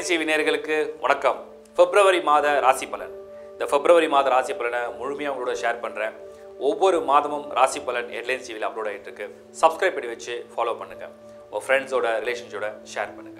Headlines TV நேயர்களுக்கு வணக்கம் பிப்ரவரி மாத ராசி பலன் இந்த பிப்ரவரி மாத ராசி பலனை முழுமையாக உங்களோட ஷேர் பண்ணுறேன் ஒவ்வொரு மாதமும் ராசி பலன் ஹெட்லைன்ஸ் டிவியில் அப்லோட் ஆகிட்டு இருக்கு சப்ஸ்கிரைப் பண்ணி வச்சு ஃபாலோ பண்ணுங்க உங்கள் ஃப்ரெண்ட்ஸோட ரிலேஷன்ஸோட ஷேர் பண்ணுங்க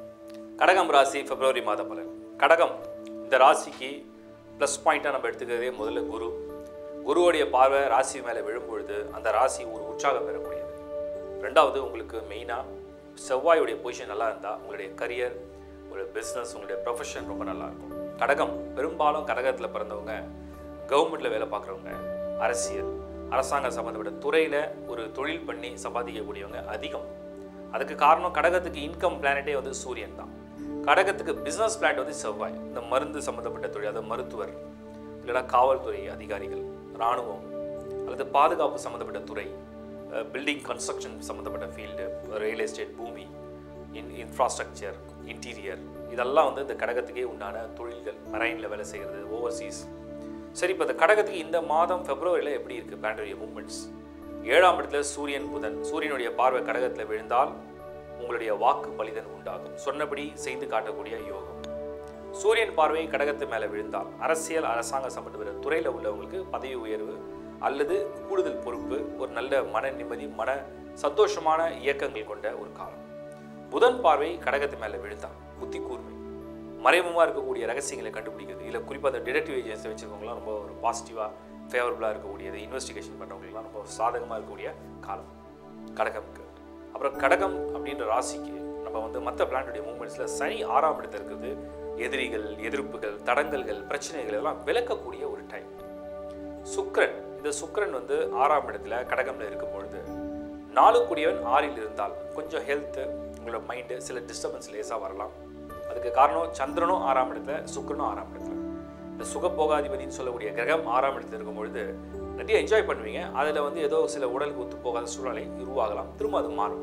கடகம் ராசி பிப்ரவரி மாத பலன் கடகம் இந்த ராசிக்கு ப்ளஸ் பாயிண்ட்டாக நம்ம எடுத்துக்கிறதே முதல்ல குரு குருவுடைய பார்வை ராசி மேலே விழும்பொழுது அந்த ராசி ஒரு உற்சாகம் பெறக்கூடியது ரெண்டாவது உங்களுக்கு மெயினாக செவ்வாயுடைய பொசிஷன் நல்லா இருந்தால் உங்களுடைய கரியர் உங்களுடைய பிஸ்னஸ் உங்களுடைய ப்ரொஃபஷன் ரொம்ப நல்லா இருக்கும் கடகம் பெரும்பாலும் கடகத்தில் பிறந்தவங்க கவர்மெண்ட்டில் வேலை பார்க்குறவங்க அரசியல் அரசாங்க சம்மந்தப்பட்ட துறையில் ஒரு தொழில் பண்ணி சம்பாதிக்கக்கூடியவங்க அதிகம் அதுக்கு காரணம் கடகத்துக்கு இன்கம் பிளானட்டே வந்து சூரியன் தான் கடகத்துக்கு பிஸ்னஸ் பிளான் வந்து செவ்வாய் இந்த மருந்து சம்மந்தப்பட்ட தொழில் அதாவது மருத்துவர் இல்லைன்னா காவல்துறை அதிகாரிகள் இராணுவம் அல்லது பாதுகாப்பு சம்மந்தப்பட்ட துறை பில்டிங் கன்ஸ்ட்ரக்ஷன் சம்மந்தப்பட்ட ஃபீல்டு ரியல் எஸ்டேட் பூமி இன் இன்ஃப்ராஸ்ட்ரக்சர் இன்டீரியர் இதெல்லாம் வந்து இந்த கடகத்துக்கே உண்டான தொழில்கள் மரைனில் வேலை செய்கிறது ஓவர்சீஸ் சரி இப்போ இந்த கடகத்துக்கு இந்த மாதம் பிப்ரவரியில் எப்படி இருக்குது பேண்டரிய மூமெண்ட்ஸ் ஏழாம் இடத்துல சூரியன் புதன் சூரியனுடைய பார்வை கடகத்தில் விழுந்தால் உங்களுடைய வாக்கு பலிதன் உண்டாகும் சொன்னபடி செய்து காட்டக்கூடிய யோகம் சூரியன் பார்வை கடகத்து மேலே விழுந்தால் அரசியல் அரசாங்க சம்பந்தப்பட்ட துறையில் உள்ளவங்களுக்கு பதவி உயர்வு அல்லது கூடுதல் பொறுப்பு ஒரு நல்ல மன நிம்மதி மன சந்தோஷமான இயக்கங்கள் கொண்ட ஒரு காலம் புதன் பார்வை கடகத்து மேலே விழுந்தால் புத்தி கூர்மை மறைமுகமாக இருக்கக்கூடிய ரகசியங்களை கண்டுபிடிக்கிறது இல்லை குறிப்பாக அந்த டிடெக்டிவ் ஏஜென்சி வச்சுருக்கவங்களாம் ரொம்ப ஒரு பாசிட்டிவாக ஃபேவரபுளாக இருக்கக்கூடியது இன்வெஸ்டிகேஷன் பண்ணுறவங்களுக்குலாம் ரொம்ப சாதகமாக இருக்கக்கூடிய காலம் கடகம்க்கு அப்புறம் கடகம் அப்படின்ற ராசிக்கு நம்ம வந்து மற்ற பிளானுடைய மூமெண்ட்ஸில் சனி ஆறாம் இடத்துல இருக்குது எதிரிகள் எதிர்ப்புகள் தடங்கல்கள் பிரச்சனைகள் எல்லாம் விளக்கக்கூடிய ஒரு டைம் சுக்கிரன் இந்த சுக்கிரன் வந்து ஆறாம் இடத்துல கடகம்ல இருக்கும் பொழுது நாலு கூடியவன் ஆறில் இருந்தால் கொஞ்சம் ஹெல்த்து உங்களோட மைண்டு சில டிஸ்டர்பன்ஸ் லேசாக வரலாம் அதுக்கு காரணம் சந்திரனும் ஆறாம் இடத்துல சுக்கிரனும் ஆறாம் இடத்துல இந்த சுகபோகாதிபதினு சொல்லக்கூடிய கிரகம் ஆறாம் இடத்துல இருக்கும் பொழுது நிறைய என்ஜாய் பண்ணுவீங்க அதில் வந்து ஏதோ சில உடலுக்கு ஒத்து போகாத சூழ்நிலை உருவாகலாம் திரும்ப அது மாறும்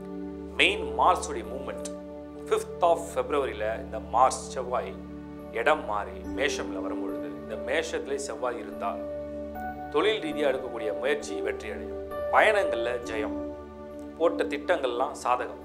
மெயின் மார்ஸுடைய மூமெண்ட் ஃபிஃப்த் ஆஃப் ஃபெப்ரவரியில் இந்த மார்ஸ் செவ்வாய் இடம் மாறி மேஷமில் வரும்பொழுது இந்த மேஷத்திலே செவ்வாய் இருந்தால் தொழில் ரீதியாக எடுக்கக்கூடிய முயற்சி வெற்றி அடையும் பயணங்களில் ஜெயம் போட்ட திட்டங்கள்லாம் சாதகம்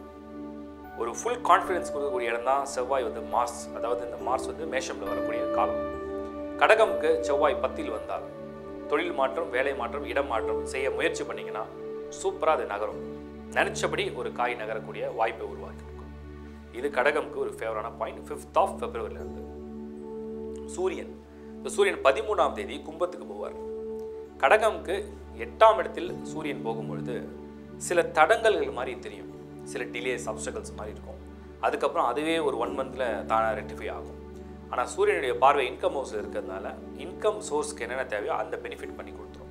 ஒரு ஃபுல் கான்ஃபிடன்ஸ் கொடுக்கக்கூடிய இடம் தான் செவ்வாய் வந்து மார்ஸ் அதாவது இந்த மார்ஸ் வந்து மேஷமில் வரக்கூடிய காலம் கடகம்க்கு செவ்வாய் பத்தில் வந்தால் தொழில் மாற்றம் வேலை மாற்றம் இடம் மாற்றம் செய்ய முயற்சி பண்ணிங்கன்னா சூப்பராக அது நகரும் நினச்சபடி ஒரு காய் நகரக்கூடிய வாய்ப்பை உருவாக்கி கொடுக்கும் இது கடகம்க்கு ஒரு ஃபேவரான பாயிண்ட் ஃபிஃப்த் ஆஃப் ஃபெப்ரவரியிலேருந்து சூரியன் இந்த சூரியன் பதிமூணாம் தேதி கும்பத்துக்கு போவார் கடகம்க்கு எட்டாம் இடத்தில் சூரியன் போகும்பொழுது சில தடங்கல்கள் மாதிரி தெரியும் சில டிலேஸ் அப்டக்கல்ஸ் மாதிரி இருக்கும் அதுக்கப்புறம் அதுவே ஒரு ஒன் மந்தில் தானாக ரெக்டிஃபை ஆகும் ஆனால் சூரியனுடைய பார்வை இன்கம் ஹவுஸ் இருக்கிறதுனால இன்கம் சோர்ஸ்க்கு என்னென்ன தேவையோ அந்த பெனிஃபிட் பண்ணி கொடுத்துரும்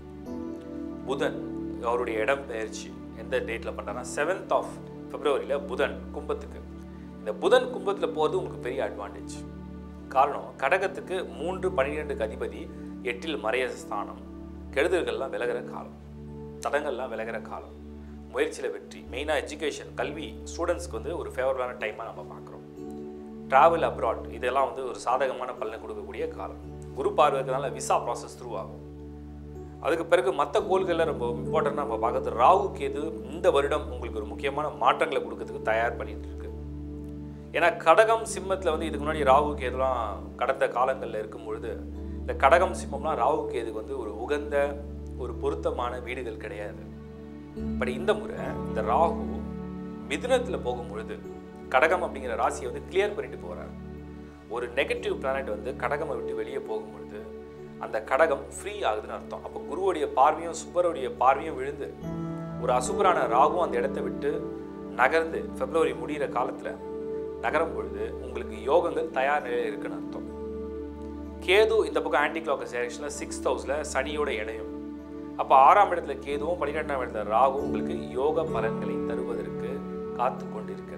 புதன் அவருடைய இடம் பெயர்ச்சி எந்த டேட்டில் பண்ணுறாங்கன்னா செவன்த் ஆஃப் பிப்ரவரியில் புதன் கும்பத்துக்கு இந்த புதன் கும்பத்தில் போகிறது உங்களுக்கு பெரிய அட்வான்டேஜ் காரணம் கடகத்துக்கு மூன்று பன்னிரெண்டுக்கு அதிபதி எட்டில் மறைய ஸ்தானம் கெடுதல்கள்லாம் விலகிற காலம் தடங்கள்லாம் விலகிற காலம் முயற்சியில் வெற்றி மெயினாக எஜுகேஷன் கல்வி ஸ்டூடெண்ட்ஸ்க்கு வந்து ஒரு ஃபேவரபுளான டைமாக நம்ம பார்க்குறோம் ட்ராவல் அப்ராட் இதெல்லாம் வந்து ஒரு சாதகமான பலனை கொடுக்கக்கூடிய காலம் குரு பார்வைக்கிறதுனால விசா ப்ராசஸ் த்ரூ ஆகும் அதுக்கு பிறகு மற்ற கோள்களில் ரொம்ப இம்பார்ட்டண்ட்டாக நம்ம பார்க்கறது ராகு கேது இந்த வருடம் உங்களுக்கு ஒரு முக்கியமான மாற்றங்களை கொடுக்கறதுக்கு தயார் பண்ணிட்டு இருக்கு ஏன்னா கடகம் சிம்மத்தில் வந்து இதுக்கு முன்னாடி ராகு கேதுலாம் கடந்த காலங்களில் இருக்கும் பொழுது இந்த கடகம் சிம்மம்லாம் ராகு கேதுக்கு வந்து ஒரு உகந்த ஒரு பொருத்தமான வீடுகள் கிடையாது பட் இந்த முறை இந்த ராகு மிதுனத்தில் போகும் பொழுது கடகம் அப்படிங்கிற ராசியை வந்து கிளியர் பண்ணிட்டு போகிறார் ஒரு நெகட்டிவ் பிளானட் வந்து கடகமை விட்டு வெளியே போகும் பொழுது அந்த கடகம் ஃப்ரீ ஆகுதுன்னு அர்த்தம் அப்போ குருவுடைய பார்வையும் சுபருடைய பார்வையும் விழுந்து ஒரு அசுபரான ராகும் அந்த இடத்த விட்டு நகர்ந்து பிப்ரவரி முடிகிற காலத்தில் நகரும் பொழுது உங்களுக்கு யோகங்கள் தயார் நிலையில் இருக்குன்னு அர்த்தம் கேது இந்த பக்கம் ஆன்டி கிளாக் டைரக்ஷனில் சிக்ஸ்த் ஹவுஸில் சனியோட இணையும் அப்போ ஆறாம் இடத்துல கேதுவும் பன்னிரெண்டாம் இடத்துல ராகும் உங்களுக்கு யோக பலன்களை தருவதற்கு காத்து கொண்டிருக்கிற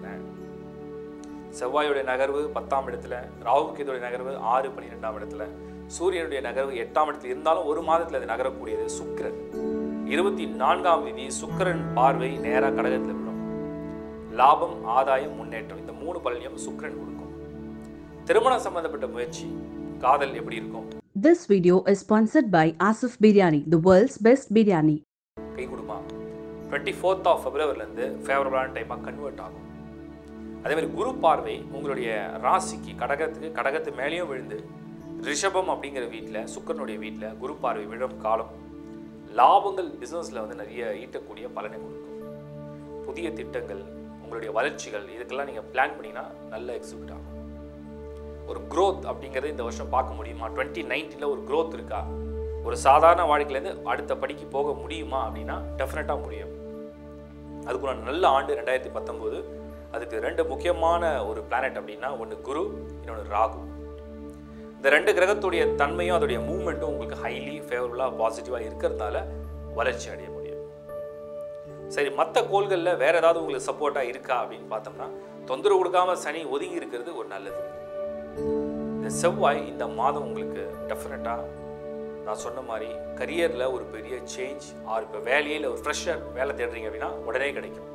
செவ்வாயுடைய நகர்வு பத்தாம் இடத்துல ராகு கேதுடைய நகர்வு ஆறு பன்னிரெண்டாம் இடத்துல சூரியனுடைய நகர்வு எட்டாம் இடத்துல இருந்தாலும் ஒரு மாதத்தில் அது நகரக்கூடியது சுக்கிரன் இருபத்தி நான்காம் தேதி சுக்கிரன் பார்வை நேராக கடகத்தில் விடும் லாபம் ஆதாயம் முன்னேற்றம் இந்த மூணு பலனையும் சுக்கிரன் கொடுக்கும் திருமணம் சம்பந்தப்பட்ட முயற்சி காதல் எப்படி இருக்கும் This video is sponsored by Asif Biryani, the world's best biryani. கை கொடுமா டுவெண்ட்டி ஃபோர்த் ஆஃப் ஃபெப்ரவரிலேருந்து ஃபேவரபுளான டைமாக கன்வெர்ட் ஆகும் அதே மாதிரி குரு பார்வை உங்களுடைய ராசிக்கு கடகத்துக்கு கடகத்து மேலேயும் விழுந்து ரிஷபம் அப்படிங்கிற வீட்டில் சுக்கரனுடைய வீட்டில் குரு பார்வை விழும் காலம் லாபங்கள் பிஸ்னஸில் வந்து நிறைய ஈட்டக்கூடிய பலனை கொடுக்கும் புதிய திட்டங்கள் உங்களுடைய வளர்ச்சிகள் இதுக்கெல்லாம் நீங்கள் பிளான் பண்ணிங்கன்னா நல்ல எக்ஸிக்யூட் ஆகும் ஒரு growth அப்படிங்கிறது இந்த வருஷம் பார்க்க முடியுமா டுவெண்ட்டி நைன்டீனில் ஒரு growth இருக்கா ஒரு சாதாரண வாழ்க்கையிலேருந்து அடுத்த படிக்கு போக முடியுமா அப்படின்னா டெஃபினட்டாக முடியும் அதுக்கு ஒரு நல்ல ஆண்டு ரெண்டாயிரத்தி பத்தொம்போது அதுக்கு ரெண்டு முக்கியமான ஒரு பிளானட் அப்படின்னா ஒன்று குரு இன்னொன்று ராகு இந்த ரெண்டு கிரகத்துடைய தன்மையும் அதோடைய மூவ்மெண்ட்டும் உங்களுக்கு ஹைலி ஃபேவரபுளாக பாசிட்டிவாக இருக்கிறதுனால வளர்ச்சி அடைய முடியும் சரி மற்ற கோள்களில் வேற ஏதாவது உங்களுக்கு சப்போர்ட்டாக இருக்கா அப்படின்னு பார்த்தோம்னா தொந்தரவு கொடுக்காம சனி ஒதுங்கி இருக்கிறது ஒரு நல்லது இந்த செவ்வாய் இந்த மாதம் உங்களுக்கு டெஃபினட்டாக நான் சொன்ன மாதிரி கரியரில் ஒரு பெரிய சேஞ்ச் ஆர் இப்போ வேலையில் ஒரு ஃப்ரெஷர் வேலை தேடுறீங்க அப்படின்னா உடனே கிடைக்கும்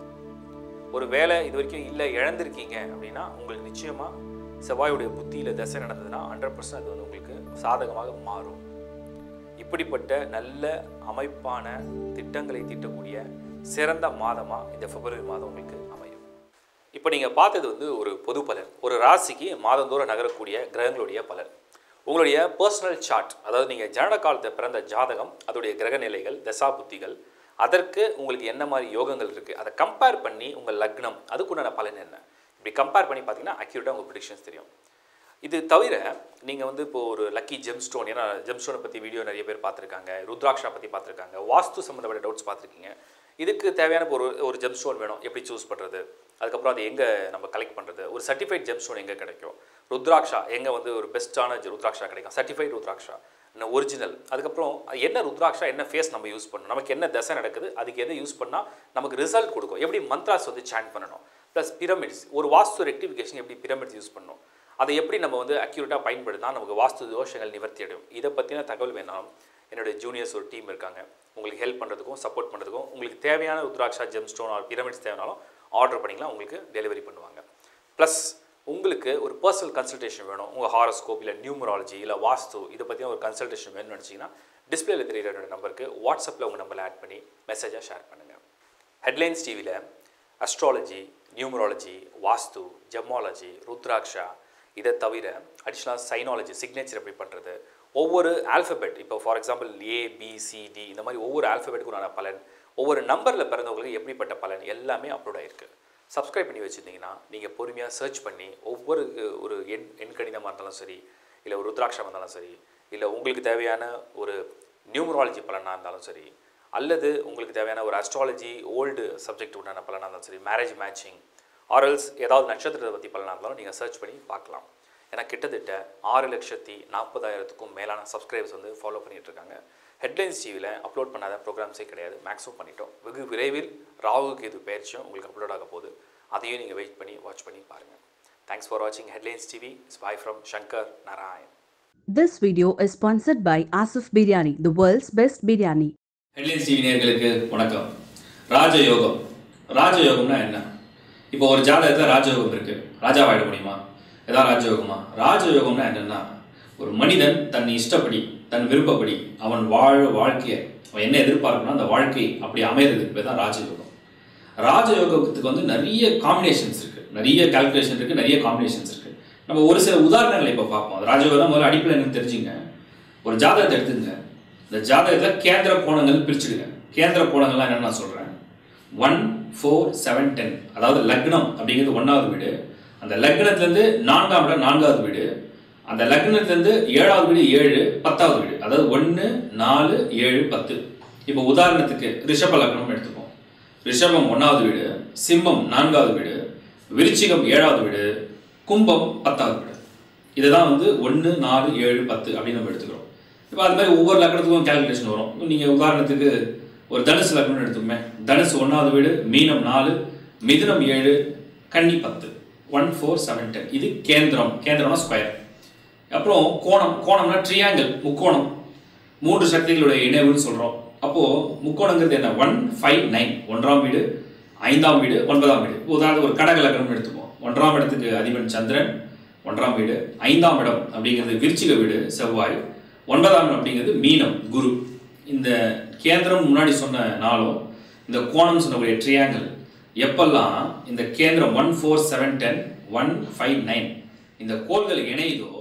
ஒரு வேலை இது வரைக்கும் இல்லை இழந்திருக்கீங்க அப்படின்னா உங்களுக்கு நிச்சயமாக செவ்வாயுடைய புத்தியில் தசை நடந்ததுன்னா ஹண்ட்ரட் பர்சன்ட் அது வந்து உங்களுக்கு சாதகமாக மாறும் இப்படிப்பட்ட நல்ல அமைப்பான திட்டங்களை தீட்டக்கூடிய சிறந்த மாதமாக இந்த பிப்ரவரி மாதம் உங்களுக்கு அமையும் இப்போ நீங்கள் பார்த்தது வந்து ஒரு பொது பலன் ஒரு ராசிக்கு மாதந்தோறும் நகரக்கூடிய கிரகங்களுடைய பலன் உங்களுடைய பர்சனல் சார்ட் அதாவது நீங்கள் ஜனன காலத்தை பிறந்த ஜாதகம் அதோடைய கிரக நிலைகள் தசா புத்திகள் அதற்கு உங்களுக்கு என்ன மாதிரி யோகங்கள் இருக்குது அதை கம்பேர் பண்ணி உங்கள் லக்னம் அதுக்குண்டான பலன் என்ன இப்படி கம்பேர் பண்ணி பார்த்தீங்கன்னா அக்யூரேட்டாக உங்கள் ப்ரிடிக்ஷன்ஸ் தெரியும் இது தவிர நீங்கள் வந்து இப்போ ஒரு லக்கி ஜெம் ஸ்டோன் ஏன்னா ஜெம் ஸ்டோனை பற்றி வீடியோ நிறைய பேர் பார்த்துருக்காங்க ருத்ராட்சா பற்றி பார்த்துருக்காங்க வாஸ்து சம்மந்தப்பட்ட டவுட்ஸ் பார்த்துருக்கீங்க இதுக்கு தேவையான இப்போ ஒரு ஒரு ஜெம் ஸ்டோன் வேணும் எப்படி சூஸ் பண்ணுறது அதுக்கப்புறம் அது எங்கே நம்ம கலெக்ட் பண்ணுறது ஒரு சர்டிஃபைட் ஜெம் ஸ்டோன் எங்கே கிடைக்கும் ருத்ராட்சா எங்கே வந்து ஒரு பெஸ்ட்டான ருத்ராட்சா கிடைக்கும் சர்டிஃபைட் ருத்ராட்சா இன்னும் ஒரிஜினல் அதுக்கப்புறம் அது என்ன ருத்ராட்சா என்ன ஃபேஸ் நம்ம யூஸ் பண்ணணும் நமக்கு என்ன தசை நடக்குது அதுக்கு எதை யூஸ் பண்ணால் நமக்கு ரிசல்ட் கொடுக்கும் எப்படி மந்த்ராஸ் வந்து சாண்ட் பண்ணணும் ப்ளஸ் பிரமிட்ஸ் ஒரு வாஸ்து ரெக்டிஃபிகேஷன் எப்படி பிரமிட்ஸ் யூஸ் பண்ணணும் அதை எப்படி நம்ம வந்து அக்யூரேட்டாக பயன்படுத்தினா நமக்கு வாஸ்து தோஷங்கள் நிவர்த்தி அடையும் இதை பற்றின தகவல் வேணாலும் என்னுடைய ஜூனியர்ஸ் ஒரு டீம் இருக்காங்க உங்களுக்கு ஹெல்ப் பண்ணுறதுக்கும் சப்போர்ட் பண்ணுறதுக்கும் உங்களுக்கு தேவையான rudraksha gem stone or pyramids தேவைனாலும் ஆர்டர் பண்ணிக்கலாம் உங்களுக்கு டெலிவரி பண்ணுவாங்க ப்ளஸ் உங்களுக்கு ஒரு பர்சனல் கன்சல்டேஷன் வேணும் உங்கள் ஹாரோஸ்கோப் இல்லை நியூமராலஜி இல்லை வாஸ்து இதை பற்றின ஒரு கன்சல்டேஷன் வேணும்னு நினச்சிங்கன்னா டிஸ்பிளேல தெரியுற என்னோட நம்பருக்கு வாட்ஸ்அப்பில் உங்கள் நம்பரில் ஆட் பண்ணி மெசேஜாக ஷேர் பண்ணுங்கள் ஹெட்லைன்ஸ் டிவியில் astrology numerology vastu gemology rudraksha இதை தவிர அடிஷ்னலாக சைனாலஜி சிக்னேச்சர் எப்படி பண்ணுறது ஒவ்வொரு ஆல்ஃபபெட் இப்போ for example A B C D இந்த மாதிரி ஒவ்வொரு ஆல்ஃபபெட்டுக்குண்டான பலன் ஒவ்வொரு நம்பரில் பிறந்தவங்களுக்கு எப்படிப்பட்ட பலன் எல்லாமே அப்லோட் ஆயிருக்கு சப்ஸ்கிரைப் பண்ணி வச்சுருந்தீங்கன்னா நீங்கள் பொறுமையாக சர்ச் பண்ணி ஒவ்வொரு ஒரு எண் எண் கணிதமாக இருந்தாலும் சரி இல்லை ஒரு ருத்ராட்சமாக இருந்தாலும் சரி இல்லை உங்களுக்கு தேவையான ஒரு நியூமராலஜி பலனாக இருந்தாலும் சரி அல்லது உங்களுக்கு தேவையான ஒரு அஸ்ட்ராலஜி ஓல்டு சப்ஜெக்ட் உண்டான பலனாக இருந்தாலும் சரி மேரேஜ் மேட்சிங் ஆர்எல்ஸ் ஏதாவது நட்சத்திரத்தை பற்றி பலனாக இருந்தாலும் நீங்கள் சர்ச் பண்ணி பார்க்கலாம் ஏன்னா கிட்டத்தட்ட ஆறு லட்சத்தி நாற்பதாயிரத்துக்கும் மேலான சப்ஸ்கிரைபர்ஸ் வந்து ஃபாலோ பண்ணிட்டு இருக்காங்க ஹெட்லைன்ஸ் டிவியில் அப்லோட் பண்ணாத ப்ரோக்ராம்ஸே கிடையாது மேக்ஸிமம் பண்ணிட்டோம் வெகு விரைவில் ராகுக்கு இது பயிற்சியும் உங்களுக்கு அப்லோட் ஆக போகுது அதையும் நீங்கள் வெயிட் பண்ணி வாட்ச் பண்ணி பாருங்கள் தேங்க்ஸ் ஃபார் வாட்சிங் ஹெட்லைன்ஸ் டிவி ஸ்பாய் from Shankar Narayan This video is sponsored by Asif Biryani, the world's best biryani. Headlines TV நேயர்களுக்கு வணக்கம் ராஜயோகம் ராஜயோகம்னா என்ன இப்போ ஒரு ஜாதகத்தில் ராஜயோகம் இருக்கு ராஜாவாயிட முடியுமா ஏதாவது ராஜயோகமா ராஜயோகம்னா என்னன்னா ஒரு மனிதன் தன் இஷ்டப்படி தன் விருப்பப்படி அவன் வாழ வாழ்க்கையை அவன் என்ன எதிர்பார்க்கணும் அந்த வாழ்க்கை அப்படி அமைகிறதுக்கு பேர் தான் ராஜயோகம் ராஜயோகத்துக்கு வந்து நிறைய காம்பினேஷன்ஸ் இருக்கு நிறைய கால்குலேஷன் இருக்கு நிறைய காம்பினேஷன்ஸ் இருக்கு நம்ம ஒரு சில உதாரணங்களை இப்போ பார்ப்போம் அது ராஜயோகம் தான் முதல்ல அடிப்பில் எனக்கு தெரிஞ்சுங்க ஒரு ஜாதகத்தை எடுத்துங்க இந்த ஜாதகத்தில் கேந்திர கோணங்கள் பிரிச்சுடுங்க கேந்திர கோணங்கள்லாம் என்னன்னு நான் சொல்கிறேன் ஒன் ஃபோர் செவன் டென் அதாவது லக்னம் அப்படிங்கிறது ஒன்றாவது வீடு அந்த லக்னத்துலேருந்து நான்காம் இடம் நான்காவது வீடு அந்த லக்னத்துலேருந்து ஏழாவது வீடு ஏழு பத்தாவது வீடு அதாவது ஒன்று நாலு ஏழு பத்து இப்போ உதாரணத்துக்கு ரிஷப லக்னம் எடுத்துப்போம் ரிஷபம் ஒன்றாவது வீடு சிம்மம் நான்காவது வீடு விருச்சிகம் ஏழாவது வீடு கும்பம் பத்தாவது வீடு இதுதான் வந்து ஒன்று நாலு ஏழு பத்து அப்படின்னு நம்ம எடுத்துக்கிறோம் இப்போ அது மாதிரி ஒவ்வொரு லக்னத்துக்கும் கேல்குலேஷன் வரும் நீங்கள் உதாரணத்துக்கு ஒரு தனுசு லக்னம்னு எடுத்துக்கோமே தனுசு ஒன்றாவது வீடு மீனம் நாலு மிதுனம் ஏழு கன்னி பத்து ஒன் ஃபோர் செவன் டென் இது கேந்திரம் கேந்திரம்னா ஸ்கொயர் அப்புறம் கோணம் கோணம்னா ட்ரியாங்கிள் முக்கோணம் மூன்று சக்திகளுடைய இணைவுன்னு சொல்கிறோம் அப்போது முக்கோணங்கிறது என்ன ஒன் ஃபைவ் நைன் ஒன்றாம் வீடு ஐந்தாம் வீடு ஒன்பதாம் வீடு உதாரணம் ஒரு கடக லக்னம்னு எடுத்துப்போம் ஒன்றாம் இடத்துக்கு அதிபன் சந்திரன் ஒன்றாம் வீடு ஐந்தாம் இடம் அப்படிங்கிறது விருச்சிக வீடு செவ்வாய் ஒன்பதாம் இடம் அப்படிங்கிறது மீனம் குரு இந்த கேந்திரம் முன்னாடி சொன்ன நாளும் இந்த கோணம் சொன்னக்கூடிய ட்ரியாங்கிள் எப்பெல்லாம் இந்த கேந்திரம் one four seven ten one five nine இந்த கோள்கள் இணையுதோ